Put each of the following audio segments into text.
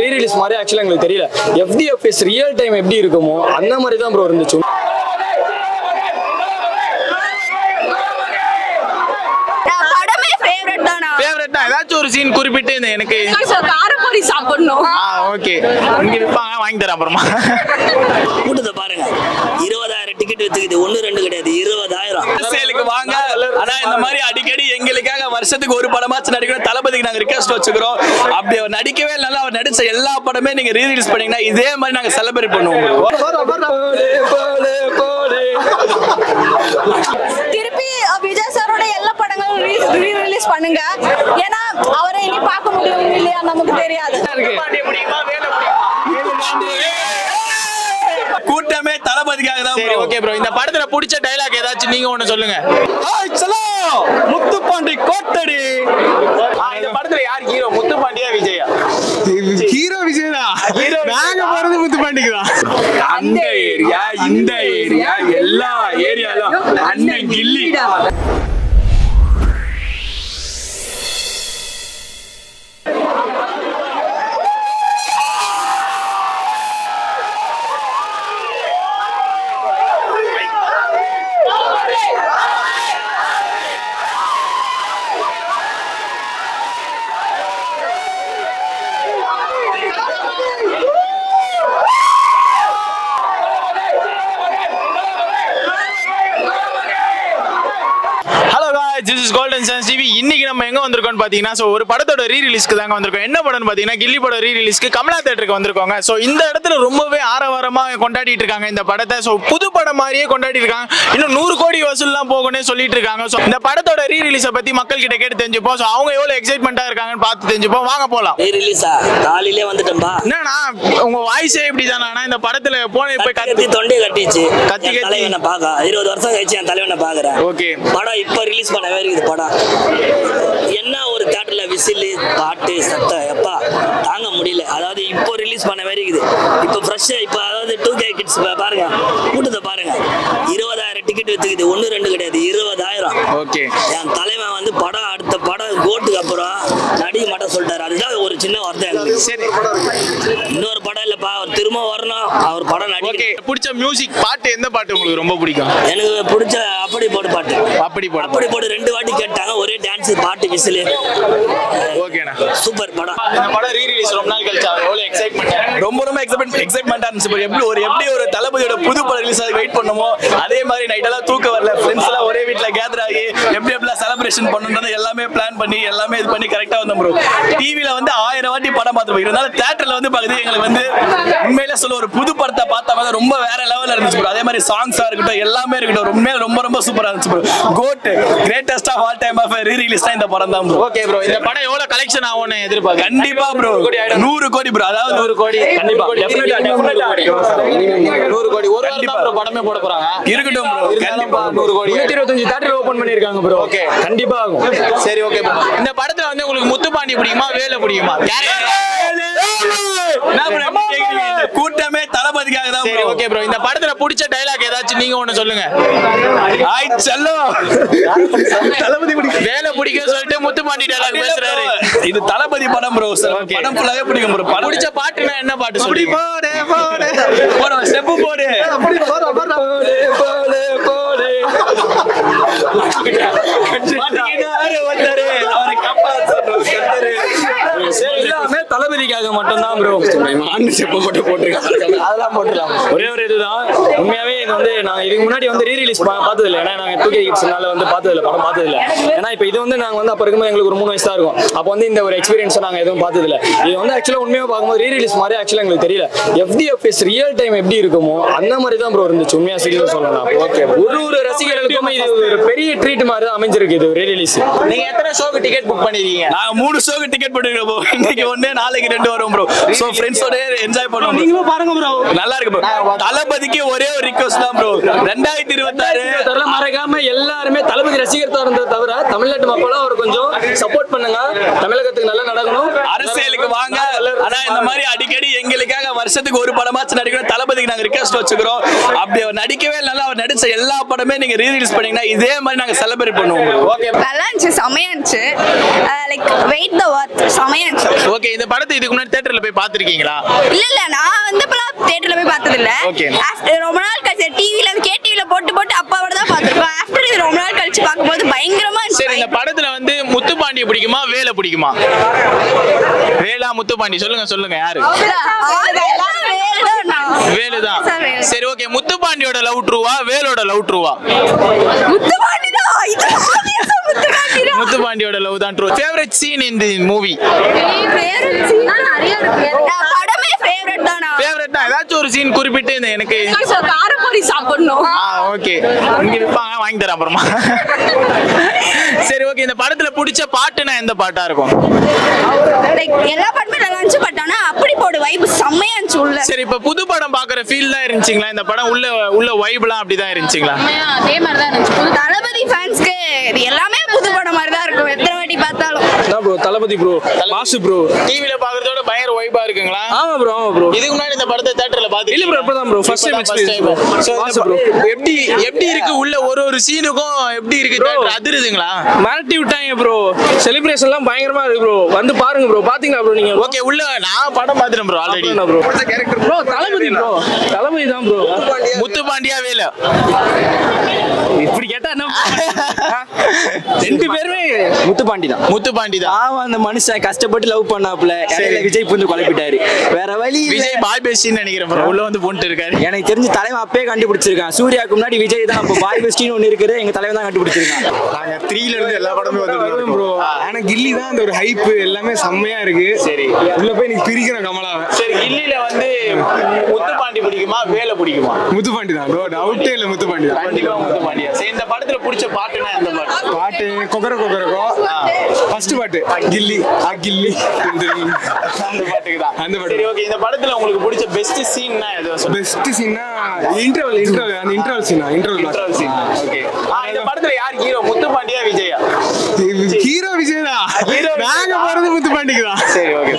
Re release மாதிரி ஆக்சுவலாக எங்களுக்கு தெரியல எஃப்டிஎஃப்எஸ் ரியல் டைம் எப்படி இருக்குமோ அந்த மாதிரி தான் ப்ரோ இருந்துச்சு படமே ஃபேவரட் தானா ஃபேவரட் தான் ஏதாச்சும் ஒரு சீன் குறிப்பிட்டு இந்த எனக்கு காரப்பொரி சாப்பிடணும் ஆ ஓகே இங்க விற்பாங்க வாங்கி தரேன் அப்புறமா கூட்டத்தை பாருங்க இருபதாயிரம் டிக்கெட் வித்துக்குது ஒண்ணு ரெண்டு கிடையாது இருபதாயிரம் சேலுக்கு வாங்க ஆனா இந்த மாதிரி அடிக்கடி எங்களுக்காக வருஷத்துக்கு ஒரு படமாச்சும் நடிக்கணும் தளபதிக்கு நாங்க ரிக்வெஸ்ட் வச்சுக்கிறோம் அப்படி அவர் நடிக்கவே நல்லா அவர் நடிச்ச எல்லா படமே நீங்க ரீ ரிலீஸ் பண்ணீங்கன்னா இதே மாதிரி நாங்க செலிப்ரேட் பண்ணுவோம் திருப்பி விஜய் சாரோட எல்லா படங்களும் ரீ ரிலீஸ் பண்ணுங்க ஏன்னா அவரை இனி பார்க்க முடியும் இல்லையா நமக்கு தெரியாது கூட்டமே தளபதிக்காக தான் சரி ஓகே ப்ரோ இந்த படத்துல பிடிச்ச டைலாக் ஏதாச்சும் நீங்க ஒண்ணு சொல்லுங்க முத்துப்பாண்டி கோட்டடி ஆ, இந்த படத்துல யார் ஹீரோ முத்துப்பாண்டியா விஜயா ஹீரோ விஜய் தான் நாங்க போறது முத்துப்பாண்டிக்கு தான் அந்த ஏரியா இந்த ஏரியா எல்லா ஏரியாலும் அண்ணன் Ghilli hello guys this is golden suns TV இன்னைக்கு நம்ம எங்க வந்திருக்கோம்னு பாத்தீங்கன்னா ஸோ ஒரு படத்தோட ரீ ரிலீஸ்க்கு தாங்க வந்திருக்கோம் என்ன படம்னு பாத்தீங்கன்னா கில்லி படம் ரீ ரிலீஸ்க்கு கமலா தேட்டருக்கு வந்திருக்கோங்க ஸோ இந்த இடத்துல ரொம்பவே ஆரவாரமா கொண்டாடிட்டு இருக்காங்க இந்த படத்தை ஸோ புது படம் மாதிரியே கொண்டாடி இருக்காங்க இன்னும் நூறு கோடி வசூல்லாம் போகணும்னு சொல்லிட்டு இருக்காங்க ஸோ இந்த படத்தோட ரீ ரிலீஸை பத்தி மக்கள் கிட்ட கேட்டு தெரிஞ்சுப்போம் ஸோ அவங்க எவ்வளவு எக்ஸைட்மெண்ட்டா இருக்காங்கன்னு பார்த்து தெரிஞ்சுப்போம் வாங்க போலாம் ரீ ரிலீஸா காலையிலே வந்துட்டேன்பா என்னண்ணா உங்க வாய்ஸே இப்படிதானா இந்த படத்துல போன போய் கத்தி கத்தி தொண்டையை கட்டிச்சு கத்தி என் கத்தி. தலைவனை பார்க்க இருபது வருஷம் கழிச்சு என் தலைவனை பாக்குறேன் Okay. படம் இப்ப ரிலீஸ் பண்ணவே இருக்குது படம் என்ன ஒரு தேட்டர்ல விசில் பாட்டு சத்தம் எப்பா தாங்க முடியல அதாவது இப்போ ரிலீஸ் பண்ணவே இருக்குது இப்போ ஃப்ரெஷ்ஷா இப்போ அதாவது டூ கே கிட்ஸ் பாருங்க கூட்டத்தை பாருங்க இருபதாயிரம் டிக்கெட் வித்துக்குது ஒண்ணு ரெண்டு கிடையாது இருபதாயிரம் ஓகே என் தலைவன் வந்து படம் அடுத்த படம் கோட்டுக்கு அப்புறம் நடிக்க மாட்டேன் சொல்லிட்டாரு அதுதான் ஒரு சின்ன வார்த்தை எனக்கு சரி இன்னொரு படம் இல்லப்பா அவர் திரும்ப வரணும் அவர் படம் ஓகே நடிக்க பிடிச்ச மியூசிக் பாட்டு எந்த பாட்டு உங்களுக்கு ரொம்ப பிடிக்கும் எனக்கு பிடிச்ச அப்படி போடு பாட்டு அப்படி போட அப்படி போடு ரெண்டு வாட்டி கேட்டாங்க ஒரே டான்ஸ் பாட்டு விசில் ஓகேண்ணா சூப்பர் படம் இந்த படம் ரீ ரிலீஸ் ரொம்ப நாள் கழிச்சா எவ்வளவு எக்ஸைட்மெண்ட் ரொம்ப ரொம்ப எக்ஸைட்மெண்ட் எக்ஸைட்மெண்டா இருந்துச்சு bro. எப்படி ஒரு எப்படி ஒரு தளபதியோட புது படம் ரிலீஸ் ஆகி வெயிட் பண்ணுமோ அதே மாதிரி நைட் எல்லாம் தூக்கம் வரல ஃப்ரெண்ட்ஸ் எல்லாம் ஒரே வீட்ல கேதர் ஆகி எப்படி எப்படிலாம் செலிப்ரேஷன் பண்ணணும்ன்றத எல்லாமே பிளான் பண்ணி எல்லாமே இது பண்ணி கரெக்டா வந்தோம் ப்ரோ டிவில வந்து ஆயிரம் வாட்டி படம் பார்த்துருப்போம் இருந்தாலும் தேட்டர்ல வந்து பாக்குது எங்களுக்கு வந்து உண்மையிலே சொல்ல ஒரு புது படத்தை பார்த்த மாதிரி ரொம்ப வேற லெவல்ல இருந்துச்சு ப்ரோ அதே மாதிரி சாங்ஸா இருக்கட்டும் எல்லாமே இருக்கட்டும் உண்மையில ரொம்ப ரொம்ப சூப்பரா இருந்துச்சு bro goat greatest of all time of re release தான் இந்த படம் தான் ப்ரோ ஓகே ப்ரோ இந்த படம் எவ்வளவு கலெக்ஷன் ஆகும்னு எதிர்பார்க்க கண்டிப்பா ப்ரோ நூறு கோடி ப்ரோ அதாவது நூறு கோடி கண்டிப்பா definitely, definitely. நூறு கோடி ஒரு வாரம் கண்டிப்பா. தான் bro படமே போட போறாங்க இருக்கட்டும் ப்ரோ கண்டிப்பா நூறு கோடி முன்னூத்தி இருபத்தஞ்சு தேட்டர் ஓபன் பண்ணிருக்காங்க ப்ரோ Okay. கண்டிப்பா ஆகும் சரி ஓகே ப்ரோ இந்த படத்துல வந்து உங்களுக்கு முத்துப்பாண்டி பிடிக்குமா வேலை பிடிக்குமா என்ன bro இப்படி கேக்குறீங்க? இந்த கூட்டமே தளபதிக்காக தான் சரி ஓகே ப்ரோ இந்த படத்துல பிடிச்ச டைலாக் ஏதாச்சும் நீங்க ஒண்ணு சொல்லுங்க ஆய் செல்லம் தளபதி பிடிக்கும் வேலை பிடிக்கும் சொல்லிட்டு முத்துப்பாண்டி டைலாக் பேசுறாரு இது தளபதி படம் ப்ரோ Okay. படம் ஃபுல்லாவே பிடிக்கும் ப்ரோ படம் பிடிச்ச பாட்டுனா என்ன பாட்டு சொல்லுங்க போடு ஸ்டெப் போடு மாட்டிக்கிட்டாரு வந்தாரு அவரை காப்பாத்தணும் கத்தரு எல்லாமே தளபதிக்காக மட்டும்தான் ப்ரோ அண்ணன் செப்ப மட்டும் போட்டிருக்காங்க அதெல்லாம் போட்டுலாம் ஒரே ஒரு இதுதான் உண்மையாவே இது வந்து நாங்க இதுக்கு முன்னாடி வந்து ரீ ரிலீஸ் பார்த்தது இல்லை ஏன்னா நாங்க டூ கே கிட்ஸ்னால வந்து பார்த்தது இல்லை படம் பார்த்தது இல்லை ஏன்னா இப்போ இது வந்து நாங்க வந்து அப்ப இருக்கும்போது எங்களுக்கு ஒரு மூணு வயசு தான் இருக்கும் அப்போ வந்து இந்த ஒரு எக்ஸ்பீரியன்ஸ் நாங்க எதுவும் பார்த்தது இல்லை இது வந்து ஆக்சுவலா உண்மையாக பார்க்கும்போது ரீ ரிலீஸ் மாதிரி ஆக்சுவலா எங்களுக்கு தெரியல எஃப்டிஎஃப்எஸ் ரியல் டைம் எப்படி இருக்குமோ அந்த மாதிரி தான் ப்ரோ இருந்துச்சு உண்மையா சீரியஸ் சொல்லலாம் ஓகே ஒரு ஒரு ரசிகர்களுக்கும் இது ஒரு பெரிய ட்ரீட் மாதிரி தான் அமைஞ்சிருக்கு இது ரீ ரிலீஸ் நீங்க எத்தனை ஷோக்கு டிக்கெட் புக் பண்ணிருக்கீங்க நாங்க மூணு ஷோக்கு டிக்கெட் பண்ணிருக்கோம் bro. இன்னைக்கு ஒண்ணு நாளைக்கு ரெண்டு வரும் ப்ரோ சோ ஃப்ரெண்ட்ஸோட என்ஜாய் பண்ணுவோம் நீங்களும் பாருங்க ப்ரோ நல்லா இருக்கு ப்ரோ தளபதிக்கு ஒரே ஒரு ரிக்வெஸ்ட் தான் ப்ரோ ரெண்டாயிரத்தி இருபத்தாறு தவிர மறக்காம எல்லாருமே தளபதி ரசிகர் இருந்ததை தவிர தமிழ்நாட்டு மக்களும் அவர் கொஞ்சம் சப்போர்ட் பண்ணுங்க தமிழகத்துக்கு நல்லா நடக்கணும் அரசியலுக்கு வாங்க ஆனா இந்த மாதிரி அடிக்கடி எங்களுக்காக வருஷத்துக்கு ஒரு படமாச்சும் நடிக்கணும் தளபதிக்கு நாங்க ரிக்வெஸ்ட் வச்சுக்கிறோம் அப்படி அவர் நடிக்கவே நல்லா அவர் நடிச்ச எல்லா படமே நீங்க ரீ ரிலீஸ் பண்ணீங்கன்னா இதே மாதிரி நாங்க செலிப்ரேட் பண்ணுவோம் நல்லா இருந்துச்சு செமையா இருந்துச்சு லைக் வெயிட் த ஒர்த் செமையா இருந்துச்சு ஓகே இந்த படத்தை இதுக்கு முன்னாடி முன்னாடி தேட்டர்ல போய் பாத்திருக்கீங்களா இல்ல இல்ல நான் வந்து இப்பலாம் தியேட்டர்ல போய் பார்த்தது இல்ல Okay. After ரொம்ப நாள் கழிச்சு டிவில கே டிவில போட்டு போட்டு அப்பாவோட தான் பார்த்திருக்கோம் ஆஃப்டர் இது ரொம்ப நாள் கழிச்சு பார்க்கும்போது பயங்கரமா சரி இந்த படத்துல வந்து முத்துப்பாண்டிய பிடிக்குமா வேலை பிடிக்குமா வேலா முத்துப்பாண்டி சொல்லுங்க சொல்லுங்க யாரு வேலுதான் சரி ஓகே முத்துப்பாண்டியோட லவ் ட்ரூவா வேலோட லவ் ட்ரூவா முத்துப்பாண்டியோட லவ் தான் true favourite scene in the movie படமே ஃபேவரட் தானா ஃபேவரட் தான் ஏதாச்சும் ஒரு சீன் குறிப்பிட்டு இந்த எனக்கு காரப்பொரி சாப்பிடணும் ஆ ஓகே இங்க விற்பாங்க வாங்கி தரேன் அப்புறமா சரி ஓகே இந்த படத்துல பிடிச்ச பாட்டுனா எந்த பாட்டா இருக்கும் லைக் எல்லா படமே நல்லா இருந்துச்சு பட் ஆனா அப்படி போடு வைப் செம்மையா இருந்துச்சு உள்ள சரி இப்ப புது படம் பாக்குற ஃபீல் தான் இருந்துச்சுங்களா இந்த படம் உள்ள உள்ள வைப்லாம் அப்படிதான் இருந்துச்சுங்களா அதே மாதிரி தான் இருந்துச்சு தளபதி ஃபேன்ஸ்க்கு இது எல்லாமே புது படம் மாதிரி தான் இருக்கும் எத்தனை வாட்டி பார்த்தாலும் அதான் bro Thalapathy bro mass bro டிவில பாக்குறதோட பயங்கர வைபா இருக்குங்களா ஆமா ப்ரோ ஆமா ப்ரோ இதுக்கு முன்னாடி இந்த படத்தை தேட்டர்ல பாத்து இல்ல bro, இப்பதான் bro, first time experience bro. மாசு bro. எப்படி எப்படி இருக்கு உள்ள ஒரு ஒரு சீனுக்கும் எப்படி இருக்கு Bro. theatre? அதிருதுங்களா மிரட்டி விட்டாங்க ப்ரோ செலிப்ரேஷன்லாம் பயங்கரமா இருக்கு ப்ரோ வந்து பாருங்க ப்ரோ பாத்தீங்களா ப்ரோ நீங்க ஓகே உள்ள நான் படம் பாத்துறேன் bro already bro bro Thalapathy bro Thalapathy தான் ப்ரோ முத்து பாண்டியா வேலு இப்படி கேட்டா என்ன ஆ? ரெண்டு பேருமே முத்துப்பாண்டி தான் முத்து பாண்டி தான் பாவம் அந்த மனுஷன் கஷ்டப்பட்டு லவ் பண்ணாப்புல இடையில விஜய் புந்து குழப்பிட்டாரு வேற வழி இல்ல. விஜய் பாய் பேசின்னு நினைக்கிறேன் bro. உள்ள வந்து போட்டு இருக்காரு எனக்கு தெரிஞ்சு தலைவன் அப்பயே கண்டுபிடிச்சிருக்கான் சூர்யாவுக்கு முன்னாடி விஜய் தான் அப்போ பாய் பெஸ்டின்னு ஒன்று இருக்குது எங்க தலைவன் தான் கண்டுபிடிச்சிருக்கான் நாங்க த்ரீல இருந்து எல்லா படமே வந்து ப்ரோ ஆனா கில்லி தான் அந்த ஒரு ஹைப் எல்லாமே செம்மையா இருக்கு சரி. உள்ள போய் நீ பிரிக்கிறேன் கமலாவை சரி கில்லில வந்து முத்து பாண்டி பிடிக்குமா வேலை பிடிக்குமா முத்துப்பாண்டி தான் ப்ரோ டவுட்டே இல்ல முத்துப்பாண்டி தான் கண்டிப்பா முத்து பாண்டியா சரி இந்த படத்துல பிடிச்ச பாட்டுனா எந்த பாட்டு பாட்டு கொக்கர கொக்கரக்கோ ஃபர்ஸ்ட் பாட்டு கில்லி ஆ கில்லி அந்த பாட்டுக்கு தான் அந்த பாட்டு. சரி ஓகே இந்த படத்துல உங்களுக்கு பிடிச்ச பெஸ்ட் சீன்னா எதுவும் சொல்லுங்க பெஸ்ட் சீன்னா இன்டர்வல் இன்டர்வல் அந்த இன்டர்வல் சீனா இன்டர்வல் Intro scene. Okay. ஆ, இந்த படத்துல யார் ஹீரோ முத்து பாண்டியா விஜயா ஹீரோ விஜய் தான் Hero விஜய் நாங்க தான். போறது முத்துப்பாண்டிக்கு தான் சரி ஓகே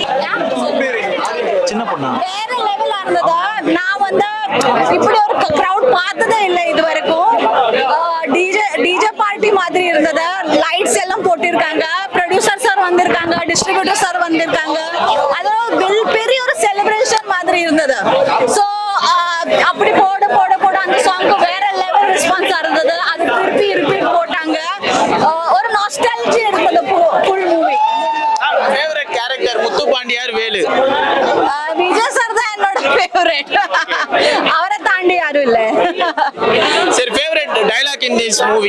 சின்ன பொண்ணா வேற லெவலா இருந்ததா நான் வந்து இப்படி ஒரு கிரவுட் பார்த்ததே இல்லை இது வரைக்கும் டிஜே டிஜே பார்ட்டி மாதிரி இருந்தது லைட்ஸ் எல்லாம் போட்டிருக்காங்க ப்ரொடியூசர் சார் வந்திருக்காங்க டிஸ்ட்ரிபியூட்டர் சார் வந்திருக்காங்க அது ஒரு பெரிய ஒரு செலிப்ரேஷன் மாதிரி இருந்தது ஸோ அப்படி போட போட போட அந்த சாங்க்கு வேற லெவல் ரெஸ்பான்ஸா இருந்தது அது திருப்பி ரிப்பீட் போட்டாங்க ஆஹ் ஒரு நாஸ்டாலஜி இருந்தது full movie favourite character Muthu பாண்டியார் வேலு விஜய் சார் தான் என்னோட ஃபேவரட் அவரை தாண்டி யாரும் இல்ல சரி favourite dialogue in this movie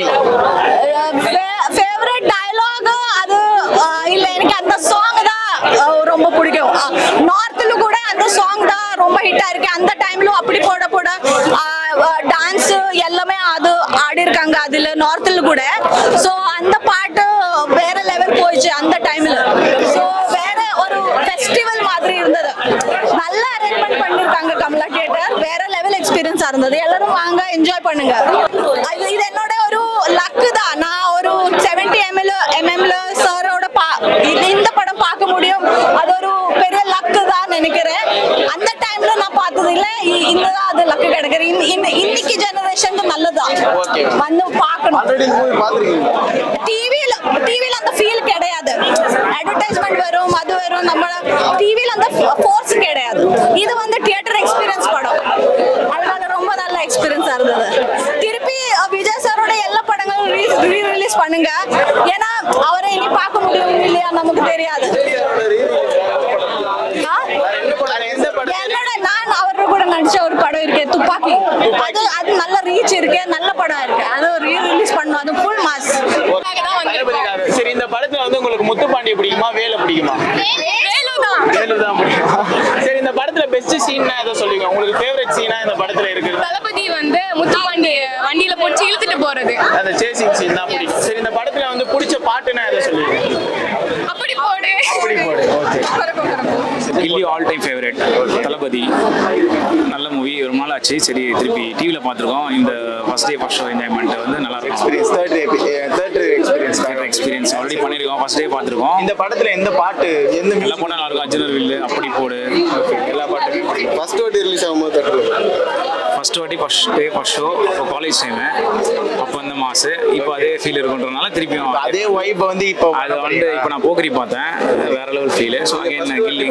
favourite dialogue அது அஹ், இல்ல எனக்கு அந்த சாங் தான் அஹ், ரொம்ப பிடிக்கும் நார்த்ல கூட அந்த சாங் தான் ரொம்ப ஹிட்டா இருக்கு அந்த டைம்ல அப்படி போட போட டான்ஸ் எல்லாமே அது ஆடி இருக்காங்க அதுல நார்த்ல கூட சோ அந்த பாட்டு வேற லெவல் போயிடுச்சு அந்த டைம்ல சோ வேற ஒரு ஃபெஸ்டிவல் மாதிரி இருந்தது நல்ல அரேஞ்ச்மெண்ட் பண்ணிருக்காங்க கமலா தியேட்டர் வேற லெவல் எக்ஸ்பீரியன்ஸா இருந்தது எல்லாரும் வாங்க என்ஜாய் பண்ணுங்க அது இது என்னோட ஒரு லக்கு தான் நான் ஒரு செவன்டி எம்எல் எம்எம்ல சாரோட பா இது- இந்த படம் பார்க்க முடியும் அது ஒரு பெரிய லக்கு தான் நினைக்கிறேன் அந்த டைம்ல நான் பார்த்தது இல்ல இ- இன்னதான் அது லக்கு கிடைக்கிறேன் இன்ன- இன்ன- இன்னைக்கு ஜெனரேஷனுக்கு நல்லதுதான் வந்து பார்க்கணும் டிவியில டிவியில அந்த ஃபீல் கிடையாது அட்வர்டைஸ்மெண்ட் வரும் அது வரும் நம்ம டிவியில அந்த ஃபோர்ஸ் கிடையாது இது வந்து தியேட்டர் எக்ஸ்பீரியன்ஸ் படம் அதனால ரொம்ப நல்ல எக்ஸ்பீரியன்ஸா இருந்தது திருப்பி அஹ், விஜய் சாரோட எல்லா படங்களும் ரீ ரிலீஸ் பண்ணுங்க ஏன்னா அவரை இனி பார்க்க முடியும் இல்லையா நமக்கு தெரியாது ஆ? எந்த படம் என்னோட நான் அவரோட கூட நடிச்ச ஒரு படம் இருக்கு துப்பாக்கி அது அது நல்ல ரீச் இருக்கு நல்ல படம் இருக்கு அது ரீ ரிலீஸ் பண்ணும் அது ஃபுல் மாஸ் தளபதிக்காக. சரி இந்த படத்துல வந்து உங்களுக்கு முத்து பாண்டிய பிடிக்குமா வேலை பிடிக்குமா வேலு தான் பிடிக்குமா சரி இந்த படத்துல பெஸ்ட் சீன்னா எதை சொல்லுவீங்க உங்களுக்கு ஃபேவரட் சீனா இந்த படத்துல இருக்குது தளபதி வந்து முத்துப்பாண்டி வண்டியில போட்டு இழுத்துட்டு போறது அந்த சேசிங் சீன் தான் பிடிக்கும் சரி இந்த படத்துல வந்து பிடிச்ச பாட்டுனா எதை சொல்லுவீங்க அப்படி போடு அப்படி போடு ஓகே கறக்கும், கறக்கும். Ghilli all time favourite Thalapathy நல்ல மூவி ரொம்ப நாள் ஆச்சு சரி திருப்பி டிவியில் பார்த்துருக்கோம் இந்த first day first show enjoyment வந்து நல்லா இருக்கும் எக்ஸ்பீரியன்ஸ் எக்ஸ்பீரியன்ஸ் ஆல்ரெடி பண்ணியிருக்கோம் ஃபர்ஸ்ட் டே பார்த்துருக்கோம் இந்த படத்துல எந்த பாட்டு எந்த எல்லா music? போனால் நல்லா இருக்கும் அர்ஜுனர் வில்லு அப்படி போடு எல்லா பாட்டுமே பிடிக்கும் ஃபர்ஸ்ட் வாட்டி ரிலீஸ் ஆகும்போது தேட்டர் ஃபர்ஸ்ட் ஃபர்ஸ்ட் வாட்டி ஃபர்ஸ்ட் டே ஃபர்ஸ்ட் ஷோ இப்போ காலேஜ் டைமு அப்போ இந்த மாசு இப்போ அதே ஃபீல் இருக்குன்றதுனால திருப்பியும் அதே வைப் வந்து இப்போ அது வந்து இப்போ நான் போக்கரி பார்த்தேன் வேற level feel so again Ghilli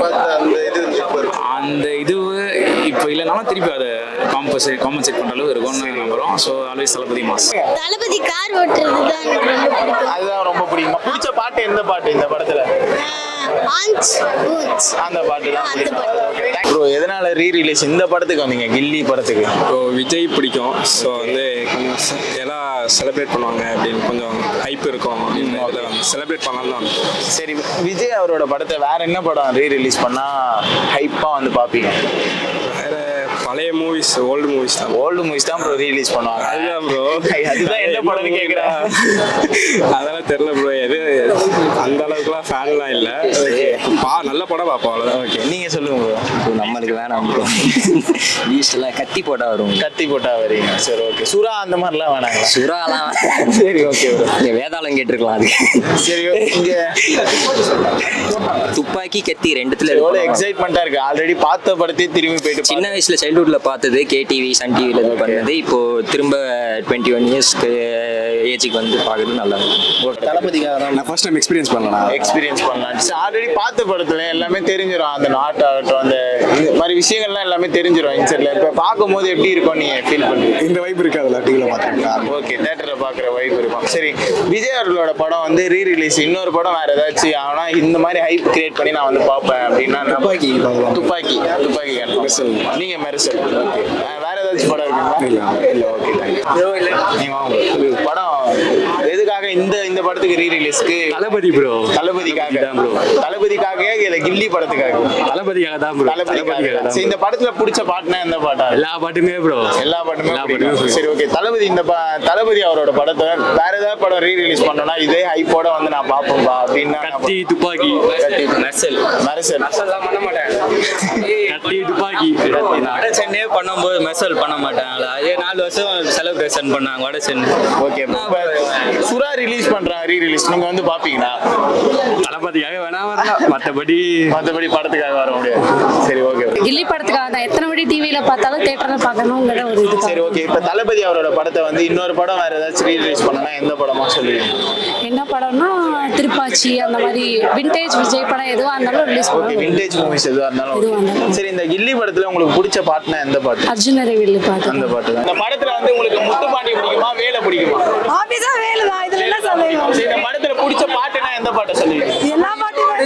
அந்த இது இப்போ இல்லைனாலும் திருப்பி அதை காம்பன்சேட் காம்பன்சேட் பண்ணுற அளவு இருக்கும்னு நம்புறோம் so always Thalapathy mass Thalapathy car ஓட்டுறது தான் எனக்கு ரொம்ப பிடிக்கும் அதுதான் ரொம்ப பிடிக்கும் பிடிச்ச பாட்டு எந்த பாட்டு இந்த படத்துல ஆஞ்ச் ஊஞ்ச் அந்த பாட்டு தான் அந்த பாட்டு ப்ரோ எதனால ரீ ரிலீஸ் இந்த படத்துக்கு வந்தீங்க கில்லி படத்துக்கு ஸோ விஜய் பிடிக்கும் ஸோ வந்து கொஞ்சம் செ- எல்லாம் செலிப்ரேட் பண்ணுவாங்க அப்படின்னு கொஞ்சம் ஹைப் இருக்கும் அப்படின்னு இதில் வந்து செலிப்ரேட் பண்ணலாம் தான் வந்தோம். சரி விஜய் அவரோட படத்தை வேற என்ன படம் ரீ ரிலீஸ் பண்ணா ஹைப்பா வந்து பாப்பீங்க வேற பழைய மூவிஸ் ஓல்டு மூவிஸ் தான் ஓல்டு மூவிஸ் தான் ப்ரோ ரீலீஸ் பண்ணுவாங்க அதுதான் ப்ரோ அதுதான் என்ன படம்னு கேக்குறேன் அதெல்லாம் தெரியல ப்ரோ எது அந்த அளவுக்குலாம் ஃபேன்லாம் இல்லை பா நல்ல படம் பார்ப்போம் அவ்வளோதான் ஓகே நீங்க சொல்லுங்க ப்ரோ நம்மளுக்கு வேணாம் ப்ரோ வீஸ்ட்லாம் கத்தி போட்டா வரும் கத்தி போட்டா வரீங்க சரி ஓகே சுறா அந்த மாதிரிலாம் வேணாங்களா சுறாலாம் சரி ஓகே ப்ரோ நீங்க வேதாளம் கேட்டிருக்கலாம் அதுக்கு சரி இங்க துப்பாக்கி கத்தி ரெண்டுத்துல எவ்வளவு இருக்கு எக்ஸைட்மெண்ட்டா இருக்கு ஆல்ரெடி பார்த்த படத்தையே திரும்பி போயிட்டு சின்ன வயசுல சைல்ட்ஹுட்ல பார்த்தது கேடிவி சன் டிவில இது பண்ணது இப்போ திரும்ப டுவெண்ட்டி ஒன் இயர்ஸ்க்கு ஏஜுக்கு வந்து பார்க்கறது நல்லா இருக்கு தளபதிக்காக தான் நான் ஃபர்ஸ்ட் டைம் எக்ஸ்பீரியன்ஸ் பண்ணலாம் எக்ஸ்பீரியன்ஸ் பண்ணலாம் ஆல்ரெடி பார்த்த படத்துல எல்லாமே தெரிஞ்சிடும் அந்த நாட்டாகட்டும் அந்த இந்த மாதிரி விஷயங்கள்லாம் எல்லாமே தெரிஞ்சிடும் இன்சர்ட்ல இப்போ பார்க்கும்போது எப்படி இருக்கும் நீங்க ஃபீல் பண்ணுவீங்க இந்த வைப் இருக்காதுல்ல டிவியில் பார்த்துருக்கேன் ஓகே தேட்டரில் பார்க்குற வைப் இருக்கும் சரி விஜய் அவர்களோட படம் வந்து ரீ ரிலீஸ் இன்னொரு படம் வேற ஏதாச்சும் ஆனால் இந்த மாதிரி ஹைப் கிரியேட் பண்ணி நான் வந்து பார்ப்பேன் அப்படின்னா நான் துப்பாக்கி பார்க்கலாம். துப்பாக்கி துப்பாக்கி மெர்சல். நீங்க மெர்சல் ஓகே வேற ஏதாச்சும் படம் இருக்குங்களா இல்ல. இல்ல ஓகே நீங்க வாங்க bro. படம் எதுக்காக இந்த இந்த படத்துக்கு ரீ ரிலீஸ்க்கு தளபதி ப்ரோ தளபதிக்காக தளபதிக்காக இல்ல கில்லி படத்துக்காக தளபதிக்காக தான் ப்ரோ தளபதிக்காக சரி இந்த படத்துல பிடிச்ச பாட்டுனா எந்த பாட்டா எல்லா பாட்டுமே ப்ரோ எல்லா பாட்டுமே எல்லா பிடிக்கும். பாட்டுமே சரி ஓகே தளபதி இந்த ப- தளபதி அவரோட படத்தை வேற ஏதாவது படம் ரீ ரிலீஸ் பண்ணோம்னா இதே ஹைப்போட வந்து நான் பாப்பேன்பா அப்படின்னா கத்தி துப்பாக்கி கத்தி. மெர்சல் மெர்சல் பண்ண மாட்டேன் கத்தி துப்பாக்கி வட சென்னே பண்ணும்போது மெசல் பண்ண மாட்டாங்களா அதே நாலு வருஷம் செலிப்ரேஷன் பண்ணாங்க வட சென்னை ஓகே இப்ப சுறா ரிலீஸ் பண்றாங்க ரீ ரிலீஸ் நீங்க வந்து பாப்பீங்களா தளபதிக்காக வேணா வரலாம் மற்றபடி மத்தபடி படத்துக்காக வர முடியாது சரி ஓகே கில்லி படத்துக்காக தான் எத்தனை வாட்டி டிவியில பார்த்தாலும் தேட்டர்ல பார்க்கணுங்கிற ஒரு இது சரி ஓகே இப்ப தளபதி அவரோட படத்தை வந்து இன்னொரு படம் வேற ஏதாச்சும் ரீ ரிலீஸ் பண்ணனா எந்த படமா சொல்லுவீங்க என்ன படம்னா திருப்பாச்சி அந்த மாதிரி விண்டேஜ் விஜய் படம் எதுவா இருந்தாலும் ரிலீஸ் ஓகே பண்ணுவாங்க விண்டேஜ் மூவிஸ் எதுவா இருந்தாலும் எதுவா okay. இருந்தாலும். சரி இந்த கில்லி படத்துல உங்களுக்கு பிடிச்ச பாட்டுனா எந்த பாட்டு அர்ஜுனரை வில்லு பாட்டு அந்த பாட்டு தான் இந்த படத்துல வந்து உங்களுக்கு முத்துப்பாண்டி பிடிக்குமா வேலை பிடிக்குமா ஆபீஸா வேலைதான் இதுல என்ன சந்தேகம் சரி இந்த படத்துல பிடிச்ச பாட்டுனா எந்த பாட்டை சொல்லுவீங்க எல்லா பாட்டுமே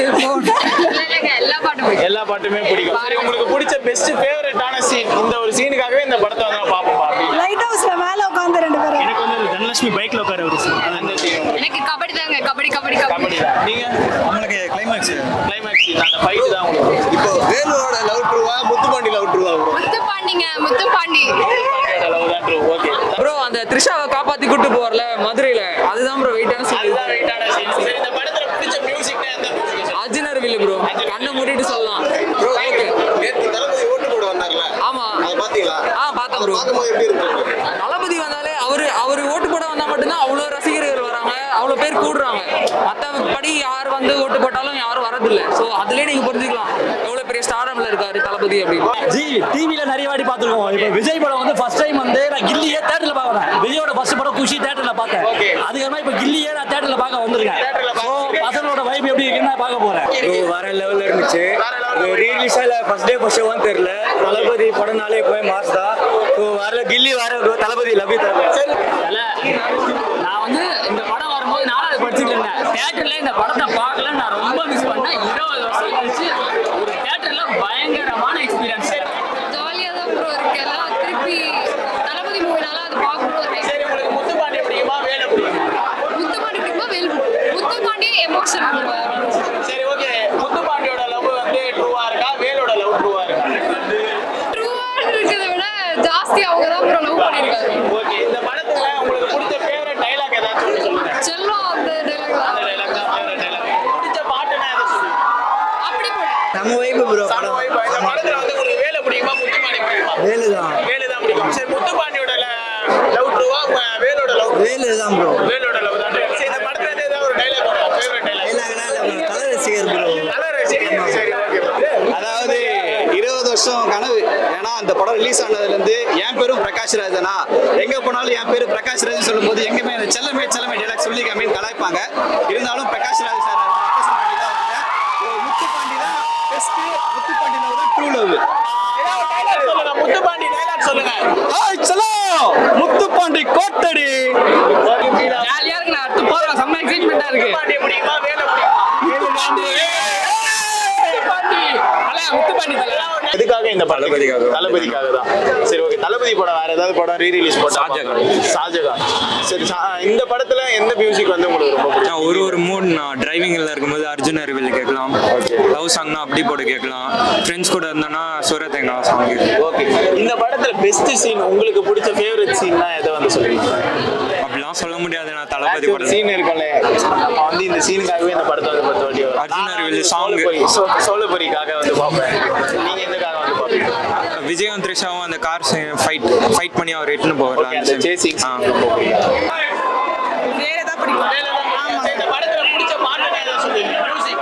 எல்லா பாட்டும் எல்லா பாட்டுமே பிடிக்கும் சரி உங்களுக்கு பிடிச்ச பெஸ்ட் ஃபேவரட்டான சீன் இந்த ஒரு சீனுக்காகவே இந்த படத்தை வந்து நான் பார்ப்போம் அப்படின்னு லைட் ஹவுஸ்ல மேல உட்காந்து ரெண்டு பேரும் எனக்கு வந்து தனலட்சுமி பைக்ல உட்கார ஒரு scene. அந்த சீன் எனக்கு கபடி தாங்க கபடி கபடி கபடி தான் நீங்க நம்மளுக்கு கிளைமேக்ஸ் கிளைமேக்ஸ் சீன் அந்த ஃபைட் தான் உங்களுக்கு இப்போ வேலுவோட லவ் ட்ரூவா முத்துப்பாண்டி லவ் ட்ரூவா முத்துப்பாண்டிங்க முத்துப்பாண்டி லவ் தான் ட்ரூ ஓகே ப்ரோ அந்த த்ரிஷாவை காப்பாத்தி கூட்டு போறல மதுரையில அதுதான் ப்ரோ வெயிட்டான அதுதான் ரைட்டான சீன் சரி இந்த படத்துல பிடிச்ச மியூசிக்னா எந்த மியூசிக் அர்ஜுனர் வில்லு ப்ரோ கண்ணை மூடிட்டு சொல்லலாம் ஓகே நேற்று தளபதி ஓட்டு போட வந்தார்ல ஆமா அதை பார்த்தீங்களா ஆ பார்த்தேன் ப்ரோ பார்க்கும்போது எப்படி இருக்கு தளபதி வந்தாலே அவரு அவரு ஓட்டு போட வந்தா மட்டும்தான் அவ்வளோ ரசிகர்கள் வராங்க அவ்வளோ பேர் கூடுறாங்க மற்றபடி யார் வந்து ஓட்டு போட்டாலும் யாரும் வரதில்லை ஸோ அதுலயே நீங்க புரிஞ்சுக்கலாம் எவ்வளோ பெரிய ஸ்டாரம்ல இருக்காரு தளபதி அப்படின்னு ஜி டிவில நிறைய வாட்டி பார்த்துருக்கோம் இப்போ விஜய் படம் வந்து ஃபர்ஸ்ட் டைம் வந்து நான் கில்லியே தேட்டர்ல பார்க்கறேன் விஜயோட ஃபர்ஸ்ட் படம் குஷி தேட்டர்ல பார்த்தேன் அதுக்கப்புறமா இப்போ கில்லியே நான் தேட்டர்ல பார்க்க வந்திருக்கேன் ஸோ பசங்களோட வைப் எப்படி இருக்குன்னு நான் பார்க்க போறேன் வேற லெவல்ல இருந்துச்சு ரீலீஸா இல்ல ஃபர்ஸ்ட் டே ஃபர்ஸ்ட் ஷோவான்னு தெரியல தளபதி படம்னாலே எப்பவுமே மாஸ் தான் ஸோ வர கில்லி வர தளபதி லவ் தளபதி நான் வந்து இந்த படம் வரும்போது நாலாவது படிச்சுட்டு இருந்தேன் தேட்டர்ல இந்த படத்தை பார்க்கல நான் ரொம்ப மிஸ் பண்ணேன் இருபது வருஷம் கழிச்சு ஒரு தேட்டர்ல பயங்கரமான எக்ஸ்பீரியன்ஸ் ஜாலியா தான் ப்ரோ இருக்கு எல்லாம் திருப்பி தளபதி மூவினால அது பார்க்கணும் சரி உங்களுக்கு முத்துப்பாண்டி பிடிக்குமா வேலை பிடிக்குமா முத்துப்பாண்டி பிடிக்குமா வேல் முத்துப்பாண்டி எமோஷன் சரி ஓகே முத்துப்பாண்டியோட லவ் வந்து ட்ரூவா இருக்கா வேலோட லவ் ட்ரூவா இருக்கா ட்ரூவா இருக்கிறத விட ஜாஸ்தி அவங்க தான் ப்ரோ லவ் பண்ணிருக்காரு ஓகே இந்த படத்துல உங்களுக்கு பிடிச்ச ஃபேவரட் டைலாக் ஏதாச்சும் ஒன்று சொல்லுங்க செல்லம் அந்த dialogue தான். அந்த டைலாக் தான் ஃபேவரட் டைலாக் பிடிச்ச பாட்டுனா எதை சொல்லுங்க அப்படி போடு நம்ம வைப்பு ப்ரோ சம vibe. இந்த படத்துல வந்து உங்களுக்கு வேலை பிடிக்குமா முத்துப்பாண்டி பிடிக்குமா வேலுதான் வேலு தான் பிடிக்கும் சரி முத்துப்பாண்டியோட லவ் ட்ரூவா வேலோட லவ் வேலு தான் ப்ரோ வேலோட லவ் தான் சரி இந்த படத்துல இருந்து ஏதாவது ஒரு டைலாக் வரும் ஃபேவரட் டைலாக் கலர் ரசிகர் ப்ரோ கலர் சரி சரி ஓகே அதாவது இருபது வருஷம் கனவு ஏன்னா அந்த படம் ரிலீஸ் ஆனதுலேருந்து என் பேரும் பிரகாஷ் ராஜனா எங்கே போனாலும் என் பேரு பிரகாஷ் ராஜன் சொல்லும்போது எங்கேயுமே அந்த செல்லமே செல்லமே டைலாக் சொல்லி கம்மின்னு கலாய்ப்பாங்க இருந்தாலும் பிரகாஷ் ராஜ் சார் முத்துப்பாண்டி தான் பெஸ்ட் முத்துப்பாண்டி லவ் தான் ட்ரூ லவ் முத்துப்பாண்டி டைலாக் சொல்லுங்க ஹாய் சலோ முத்துப்பாண்டி கோட்டடி ஜாலியா இருக்கு நான் அடுத்து போறேன் செம்ம எக்ஸைட்மெண்டா இருக்கு முத்துப்பாண்டி பிடிக்குமா வேலை பிடிக்குமா முத்துப்பாண்டி அல முத்துப்பாண்டி தல எதுக்காக இந்த படம் தளபதிக்காக தளபதிக்காக தான் சரி ஓகே தளபதி படம் வேற ஏதாவது படம் ரீ ரிலீஸ் போட்டா ஷாஜகான் ஷாஜகான் சரி ஷா- இந்த படத்துல எந்த மியூசிக் வந்து உங்களுக்கு ரொம்ப பிடிக்கும் நான் ஒரு ஒரு மூட் நான் டிரைவிங்கில் இருக்கும்போது அர்ஜுன் அறிவில் கேட்கலாம் லவ் சாங்னா அப்படி போட்டு கேட்கலாம் ஃப்ரெண்ட்ஸ் கூட இருந்தேன்னா சுரத்தேங்கா சாங் ஓகே இந்த படத்துல பெஸ்ட் சீன் உங்களுக்கு பிடிச்ச ஃபேவரட் சீன்னா எதை வந்து சொல்லுவீங்க அப்படிலாம் சொல்ல முடியாது நான் தளபதி ஒரு படம் சீன் இருக்கும்ல நம்ம வந்து இந்த சீனுக்காகவே இந்த படத்தை வந்து பத்து வாட்டி வரும். அர்ஜுன் நான் அறிவில் வந்து song. சோழபுரி, சோ- சோழபுரிக்காக வந்து பார்ப்பேன் நீங்க எதுக்காக வந்து பார்ப்பீங்க விஜயும் த்ரிஷாவும் அந்த கார் ஃபைட் ஃபைட் பண்ணி அவர் எட்டுன்னு போவார் அந்த chasing scene ரொம்ப பிடிக்கும். வேற தான் பிடிக்கும் சரி, இந்த படத்துல பிடிச்ச பாட்டு எதை சொல்லுவீங்க மியூசிக்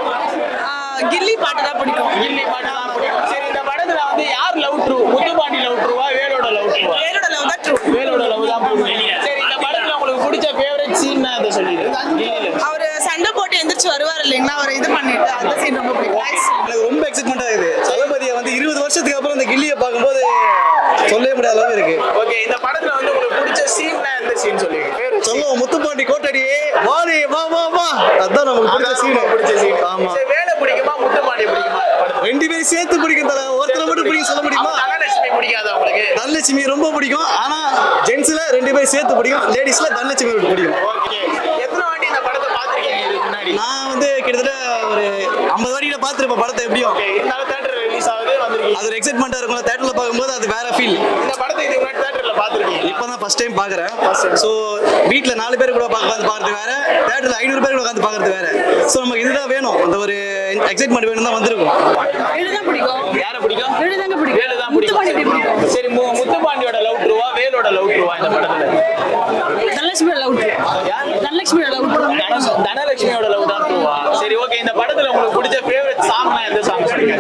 கில்லி பாட்டு தான் பிடிக்கும் கில்லி பாட்டு தான் பிடிக்கும் சரி இந்த படத்துல வந்து யார் லவ் ட்ரூ முத்துப்பாண்டி லவ் ட்ரூவா வேலோட லவ் ட்ரூவா வேலோட லவ் தான் ட்ரூ வேலோட லவ் தான் பிடிக்கும் சரி இந்த படத்துல உங்களுக்கு பிடிச்ச ஃபேவரட் சீன் எதை சொல்லிடுங்க கில்லில அவர் சண்டை போட்டு எந்திரிச்சு வருவார் இல்லைங்களா அவர் இது பண்ணிட்டு அந்த சீன் ரொம்ப பிடிக்கும் எனக்கு ரொம்ப எக்ஸைட்மெண்ட்டாக இருக்குது தளபதியை வந்து இருபது வருஷத்துக்கு அப்புறம் இந்த கில்லியை பார்க்கும்போது சொல்லவே முடியாத அளவு இருக்கு ஓகே இந்த படத்துல வந்து உங்களுக்கு பிடிச்ச சீன்னா எந்த சீன் சொல்லுவீங்க favorite scene? சொல்லுவோம் முத்துப்பாண்டி கோட்டடி வாடி வா வா வா அதான் நமக்கு பிடிச்ச அதான் சீன் உங்களுக்கு பிடிச்ச சீன் ஆமா சரி வேலை பிடிக்குமா முத்துப்பாண்டி பிடிக்குமா இந்த படத்துல? ரெண்டு பேரும் சேர்த்து பிடிக்கும் தல ஒருத்தரை மட்டும் பிடிக்கும் சொல்ல முடியுமா அப்ப தனலட்சுமி பிடிக்காதா உங்களுக்கு தனலட்சுமி ரொம்ப பிடிக்கும் ஆனா ஜென்ஸ்ல ரெண்டு பேரும் சேர்த்து பிடிக்கும் லேடிஸ்ல தனலட்சுமி பிடிக்கும் ஓகே எத்தனை வாட்டி இந்த படத்தை பார்த்திருக்கீங்க இதுக்கு முன்னாடி நான் வந்து கிட்டத்தட்ட ஒரு ஐம்பது வாட்டியில பார்த்துருப்பேன் படத்தை எப்படியும் ஓகே இருந்தாலும் தேட்டர் ரிலீஸ் ஆகுது வந்திருக்கீங்க அது ஒரு எக்ஸைட்மெண்ட்டாக இருக்கும் தேட்டரில் பார்க்கும்போது அது வேற ஃபீல் இந்த படத்தை இதுக்கு முன்னாடி தேட்டர்ல பார்த்திருக்கீங்க இப்போ தான் ஃபர்ஸ்ட் டைம் பார்க்குறேன் ஸோ வீட்டில் நாலு பேர் கூட உட்காந்து பார்க்குறது வேற தேட்டரில் ஐநூறு பேர் கூட உட்காந்து பார்க்குறது வேற ஸோ நமக்கு இதுதான் வேணும் அந்த ஒரு எக்ஸைட்மெண்ட் வேணும் தான் வந்திருக்கும் வேலு தான் பிடிக்கும் யார பிடிக்கும் வேலு தாங்க பிடிக்கும் வேலு தான் பிடிக்கும் சரி மு- முத்துப்பாண்டியோட லவ் ட்ரூவா வேலோட லவ் ட்ரூவா இந்த படத்துல தனலட்சுமி லவ் தனலட்சுமி லவ் தன- தனலட்சுமியோட லவ் தான் ட்ரூவா சரி ஓகே இந்த படத்துல உங்களுக்கு பிடிச்ச ஃபேவரட் சாங்னா எந்த சாங் சொல்லுங்க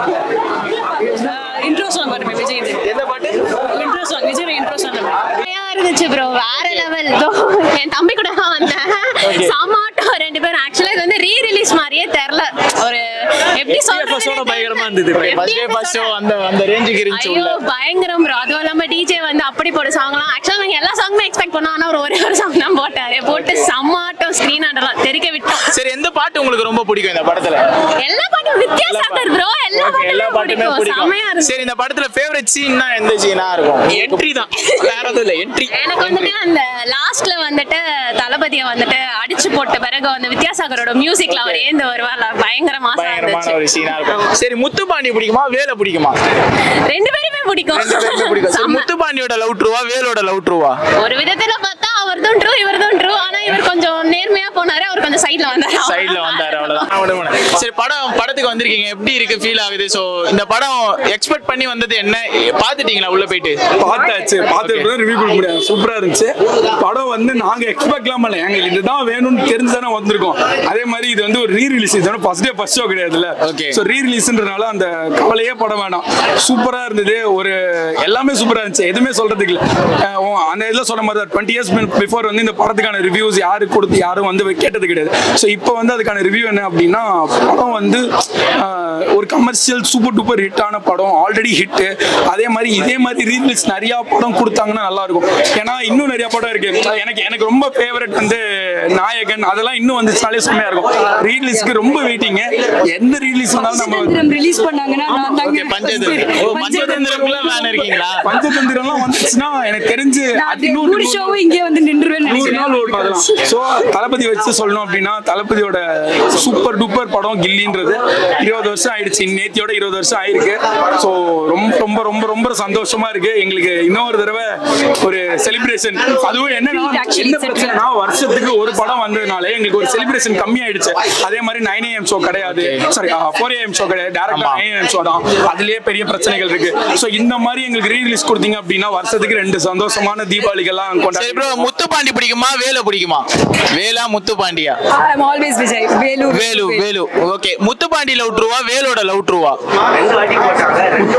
இன்ட்ரோ சாங் பாருங்க விஜய் இது எந்த பாட்டு intro song Vijay intro song செமையா இருந்துச்சு ப்ரோ வேற லெவல் என் தம்பி கூட தான் வந்தேன் சமாட்டோ ரெண்டு பேரும் ஆக்சுவலா இது வந்து ரீ ரிலீஸ் மாதிரியே தெரியல ஒரு எப்படி சொல்றது பயங்கரமா இருந்தது ஃபர்ஸ்ட் டே ஃபர்ஸ்ட் ஷோ அந்த அந்த ரேஞ்சுக்கு இருந்துச்சு ஐயோ உள்ள பயங்கரம் ப்ரோ அதுவும் இல்லாம டிஜே வந்து அப்படி போட சாங்லாம் ஆக்சுவலா நாங்க எல்லா சாங்குமே எக்ஸ்பெக்ட் பண்ணோம் ஆனா ஒரு ஒரே ஒரு சாங் தான் போட்டாரு போட்டு சமாட்டம் ஸ்கிரீன் ஆண்டெல்லாம் தெரிக்க விட்டோம் சரி எந்த பாட்டு உங்களுக்கு ரொம்ப பிடிக்கும் இந்த படத்துல எல்லா பாட்டும் வித்தியாசம் ப்ரோ எல்லா Okay, எல்லா பாட்டுமே பாட்டுமே பிடிக்கும் செமையா பிடிக்கும் இருந்துச்சு சரி இந்த படத்துல ஃபேவரட் சீன்னா எந்த சீனா இருக்கும் என்ட்ரி தான் வேற எதுவும் இல்ல என்ட்ரி எனக்கு வந்துட்டு அந்த லாஸ்ட்ல வந்துட்டு தளபதியை வந்துட்டு அடிச்சு போட்ட பிறகு அந்த வித்யாசாகரோட மியூசிக்ல அவர் ஏந்து வருவார்ல பயங்கர மாசா பயங்கரமான இருந்துச்சு ஒரு சீனா இருக்கும் சரி முத்துப்பாண்டி பிடிக்குமா வேலை பிடிக்குமா ரெண்டு பேருமே பிடிக்கும் ரெண்டு பேருமே பிடிக்கும் சரி செம்ம. முத்துப்பாண்டியோட லவ் ட்ரூவா வேலோட லவ் ட்ரூவா ஒரு விதத்துல பார்த்தா அவர்தான் ட்ரூ இவர்தான் ட்ரூ ஆனா இவர் கொஞ்சம் நேர்மையா போனாரு அவர் கொஞ்சம் சைடுல வந்தாரு சைடுல வந்தாரு அவ்வளவுதான் அவ்வளவுதான். சரி படம் படத்துக்கு வந்திருக்கீங்க எப்படி இருக்கு ஃபீல் ஆகுது சோ இந்த படம் எக்ஸ்பெக்ட் பண்ணி வந்தது என்ன பாத்துட்டீங்களா உள்ள போயிட்டு பார்த்தாச்சு பார்த்துட்டு ரிவ்யூ கொடுக்க முடியாது சூப்பரா இருந்துச்சு படம் வந்து நாங்க எக்ஸ்பெக்ட்லாம் பண்ணல எங்களுக்கு இதுதான் வேணும்னு தெரிஞ்சு தானே வந்திருக்கோம் அதே மாதிரி இது வந்து ஒரு ரீ ரிலீஸ் இது ஃபர்ஸ்ட் டே ஃபர்ஸ்ட் ஷோ கிடையாதுல்ல Okay. ஸோ ரீ ரிலீஸ்ன்றனால அந்த கவலையே பட வேண்டாம் சூப்பரா இருந்தது ஒரு எல்லாமே சூப்பரா இருந்துச்சு எதுவுமே சொல்றதுக்கு இல்லை அஹ் ஓ, அந்த இதில் சொன்ன மாதிரி தான் டுவெண்ட்டி இயர்ஸ் பிஃபோர் வந்து இந்த படத்துக்கான ரிவ்யூஸ் யாருக்கு கொடுத்து யாரும் வந்து கேட்டது கிடையாது ஸோ இப்போ வந்து அதுக்கான ரிவ்யூ என்ன அப்படின்னா படம் வந்து அஹ், ஒரு கமர்ஷியல் சூப்பர் டூப்பர் ஹிட்டான படம் ஆல்ரெடி ஹிட்டு அதே மாதிரி இதே மாதிரி ரீல்ஸ் நிறைய படம் கொடுத்தாங்கன்னா நல்லா இருக்கும் ஏன்னா இன்னும் நிறைய படம் இருக்கு எனக்கு எனக்கு ரொம்ப ஃபேவரட் வந்து நாயகன் அதெல்லாம் இன்னும் வந்துச்சுனாலே செம்மையா இருக்கும் ரீலீஸ்க்கு ரொம்ப வெயிட்டிங்க எந்த ரீலீஸ் வந்தாலும் நம்ம ரிலீஸ் பண்ணாங்கன்னா நான் ஓகே பஞ்சதந்திரம் ஓ பஞ்சதந்திரம்ல வேன் இருக்கீங்களா பஞ்சதந்திரம்லாம் வந்துச்சுன்னா எனக்கு தெரிஞ்சு அது இன்னும் நூறு ஷோவும் இங்கே வந்து நின்றுவேன் நூறு நாள் ஓடும் அதெல்லாம் ஸோ தளபதி வச்சு சொல்லணும் அப்படின்னா தளபதியோட சூப்பர் டூப்பர் படம் கில்லின்றது இருபது வருஷம் ஆயிடுச்சு நேத்தியோட இருபது வருஷம் ஆயிருக்கு ஸோ ரொம்ப ரொம்ப ரொம்ப ரொம்ப சந்தோஷமா இருக்கு எங்களுக்கு இன்னொரு தடவை ஒரு செலிப்ரேஷன் அதுவும் என்னன்னா என்ன பிரச்சனைனா வருஷத்துக்கு ஒரு படம் வந்ததுனால எங்களுக்கு ஒரு செலிப்ரேஷன் கம்மி ஆயிடுச்சு அதே மாதிரி நைன் ஏஎம் ஷோ கிடையாது சாரி ஃபோர் ஏஎம் ஷோ கிடையாது டேரக்டா நைன் ஏஎம் ஷோ தான் அதுலயே பெரிய பிரச்சனைகள் இருக்கு ஸோ இந்த மாதிரி எங்களுக்கு ரீ ரிலீஸ் கொடுத்தீங்க அப்படின்னா வருஷத்துக்கு ரெண்டு சந்தோஷமான தீபாவளிகள்லாம் சரி கொண்டாடி ப்ரோ முத்துப்பாண்டி பிடிக்குமா வேலு பிடிக்குமா வேலா முத்துப்பாண்டியா I'm always Vijay Velu Velu Velu okay Muthupandi love ட்ரூவா வேலோட லவ் ட்ரூவா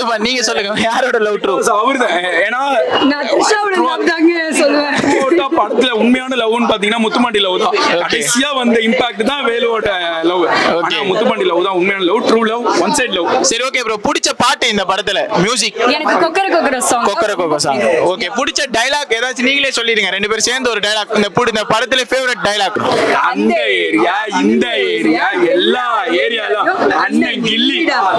கண்டிப்பா நீங்க சொல்லுங்க யாரோட லவ் ட்ரூ அவர்தான் ஏன்னா நான் த்ரிஷாவோட love தாங்க சொல்லுவேன் வேலுவோட படத்துல உண்மையான லவ்னு பாத்தீங்கன்னா முத்துமாண்டி லவ் தான் கடைசியா வந்த இம்பாக்ட் தான் வேலுவோட லவ் ஆனா முத்துமாண்டி லவ் தான் உண்மையான love true love one side love சரி ஓகே ப்ரோ பிடிச்ச பாட்டு இந்த படத்துல மியூசிக் எனக்கு கொக்கர கொக்கர சாங் கொக்கர கொக்கோ சாங் ஓகே பிடிச்ச டைலாக் ஏதாச்சும் நீங்களே சொல்லிடுங்க ரெண்டு பேரும் சேர்ந்து ஒரு டைலாக் இந்த புடி இந்த படத்துல ஃபேவரட் டைலாக் அந்த ஏரியா இந்த ஏரியா எல்லா ஏரியாலும் அண்ணன் கில்லி